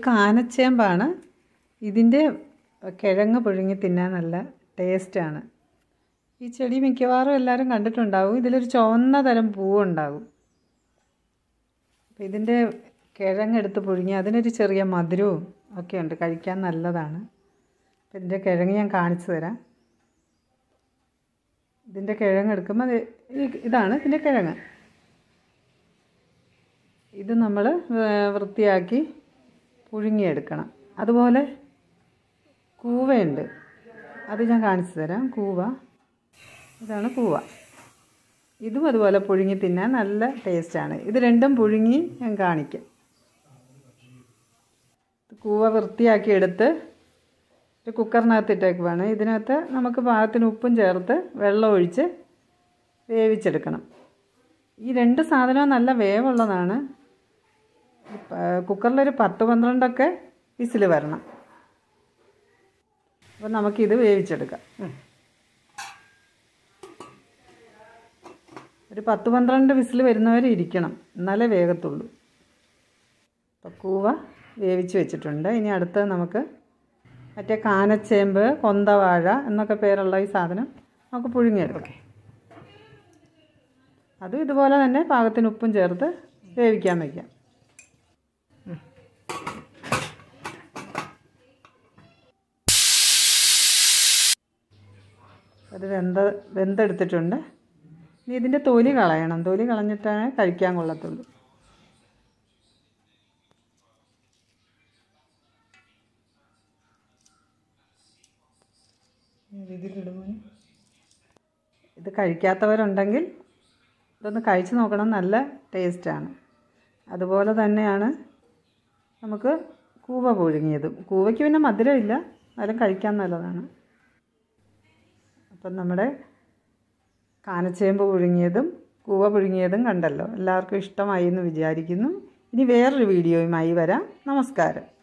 കാനച്ചേമ്പാണ് ഇതിൻ്റെ കിഴങ്ങ് പുഴുങ്ങി തിന്നാൻ നല്ല ടേസ്റ്റാണ് ഈ ചെടി മിക്കവാറും എല്ലാവരും കണ്ടിട്ടുണ്ടാവും ഇതിലൊരു ചുവന്ന തരം പൂവുണ്ടാകും അപ്പോൾ ഇതിൻ്റെ കിഴങ്ങെടുത്ത് പുഴുങ്ങി അതിനൊരു ചെറിയ മധുരവും ഒക്കെ ഉണ്ട് കഴിക്കാൻ നല്ലതാണ് അപ്പോൾ ഇതിൻ്റെ കിഴങ്ങ് ഞാൻ കാണിച്ചു തരാം ഇതിൻ്റെ കിഴങ്ങ് എടുക്കുമ്പോൾ അത് ഈ- ഇതാണ് ഇതിൻ്റെ കിഴങ്ങ് ഇത് നമ്മൾ വൃത്തിയാക്കി പുഴുങ്ങിയെടുക്കണം അതുപോലെ കൂവയുണ്ട് അത് ഞാൻ കാണിച്ചു തരാം കൂവ ഇതാണ് കൂവ ഇതും അതുപോലെ പുഴുങ്ങി തിന്നാൻ നല്ല ടേസ്റ്റാണ് ഇത് രണ്ടും പുഴുങ്ങി ഞാൻ കാണിക്കാം കൂവ വൃത്തിയാക്കി എടുത്ത് ഒരു കുക്കറിനകത്ത് ഇട്ടേക്കുവാണ് ഇതിനകത്ത് നമുക്ക് പാകത്തിന് ഉപ്പും ചേർത്ത് വെള്ളം ഒഴിച്ച് വേവിച്ചെടുക്കണം ഈ രണ്ട് സാധനവും നല്ല വേവുള്ളതാണ് കുക്കറിലൊരു പത്ത് പന്ത്രണ്ടൊക്കെ വിസിൽ വരണം അപ്പോൾ നമുക്കിത് വേവിച്ചെടുക്കാം ഒരു പത്ത് പന്ത്രണ്ട് വിസിൽ വരുന്നവരെ ഇരിക്കണം എന്നാലേ വേഗത്തുള്ളൂ അപ്പോൾ കൂവ വേവിച്ച് വെച്ചിട്ടുണ്ട് ഇനി അടുത്തത് നമുക്ക് മറ്റേ കാനച്ചേമ്പ് കൊന്തവാഴ എന്നൊക്കെ പേരുള്ള ഈ സാധനം നമുക്ക് പുഴുങ്ങിയെടുക്കാം അതും ഇതുപോലെ തന്നെ പാകത്തിന് ഉപ്പും ചേർത്ത് വേവിക്കാൻ വയ്ക്കാം അത് വെന്ത വെന്തെടുത്തിട്ടുണ്ട് ഇനി ഇതിൻ്റെ തൊലി കളയണം തൊലി കളഞ്ഞിട്ടാണ് കഴിക്കാൻ കൊള്ളത്തുള്ളൂ ഇത് കഴിക്കാത്തവരുണ്ടെങ്കിൽ ഇതൊന്ന് കഴിച്ച് നോക്കണം നല്ല ടേസ്റ്റാണ് അതുപോലെ തന്നെയാണ് നമുക്ക് കൂവ പുഴുങ്ങിയതും കൂവയ്ക്ക് പിന്നെ മധുരമില്ല എന്നാലും കഴിക്കാൻ നല്ലതാണ് അപ്പം നമ്മുടെ കാനച്ചേമ്പ് പുഴുങ്ങിയതും കൂവ പുഴുങ്ങിയതും കണ്ടല്ലോ എല്ലാവർക്കും ഇഷ്ടമായി എന്ന് വിചാരിക്കുന്നു ഇനി വേറൊരു വീഡിയോയുമായി വരാം നമസ്കാരം